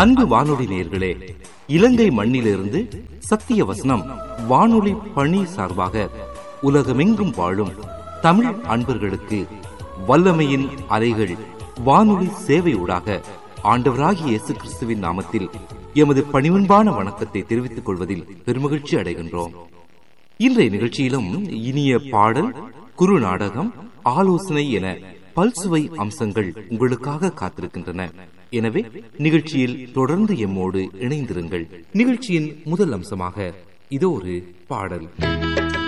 அன்பு வானொலி நேயர்களே இலங்கை மண்ணிலிருந்து சத்திய வசனம் வானொலி பணி சார்பாக உலகமெங்கும் வாழும் தமிழ் அன்பர்களுக்கு வல்லமையின் அலைகள் வானொலி சேவையூடாக ஆண்டவராகிய இயேசு கிறிஸ்துவின் நாமத்தில் எமது பணிவன்பான வணக்கத்தை தெரிவித்துக் கொள்வதில் பெருமகிழ்ச்சி அடைகின்றோம் இன்றைய நிகழ்ச்சியிலும் இனிய பாடல் குறு நாடகம் ஆலோசனை என பல்சுவை அம்சங்கள் உங்களுக்காக காத்திருக்கின்றன எனவே நிகழ்ச்சியில் தொடர்ந்து எம்மோடு இணைந்திருங்கள் நிகழ்ச்சியின் முதல் அம்சமாக இதோ ஒரு பாடல்